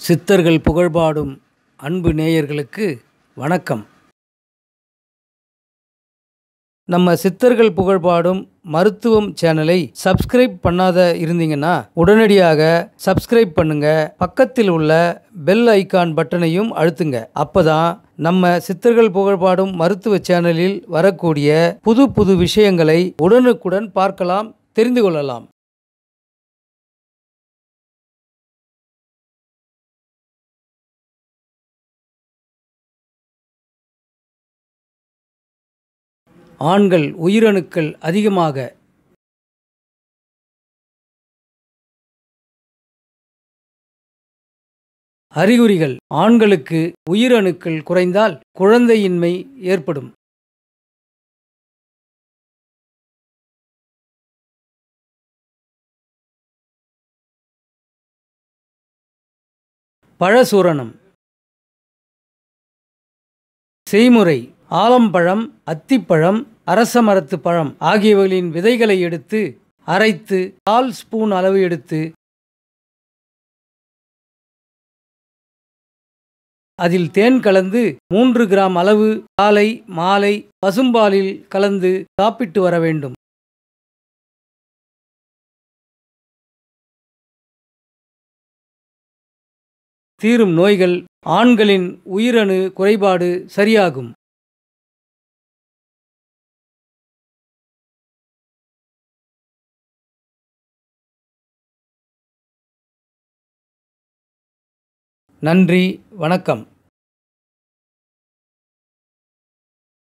சித்தர்கள் புகழ்பாடும் அன்பு நேயர்களுக்கு வணக்கம் நம்ம சித்தர்கள் புகழ்பாடும் மருத்துவம் சேனலை சப்ஸ்கிரைப் பண்ணாத இருந்தீங்கன்னா உடனடியாக சப்ஸ்கிரைப் பண்ணுங்க பக்கத்தில் உள்ள பெல் ஐகான் பட்டனையும் அழுத்துங்க அப்பதான் நம்ம சித்தர்கள் புகழ்பாடும் மருத்துவ சேனலில் வரக்கூடிய புது புது விஷயங்களை உடனுக்குடன் பார்க்கலாம் தெரிந்து கொள்ளலாம் ஆண்கள் உயிரணுக்கள் அதிகமாக அறிகுறிகள் ஆண்களுக்கு உயிரணுக்கள் குறைந்தால் குழந்தையின்மை ஏற்படும் பழசூரணம் செய்முறை ஆலம்பழம் அத்திப்பழம் அரச மரத்து பழம் ஆகியவைகளின் விதைகளை எடுத்து அரைத்து கால் ஸ்பூன் அளவு எடுத்து அதில் தேன் கலந்து மூன்று கிராம் அளவு காலை மாலை பசும்பாலில் கலந்து சாப்பிட்டு வர வேண்டும் தீரும் நோய்கள் ஆண்களின் உயிரணு குறைபாடு சரியாகும் நன்றி வணக்கம்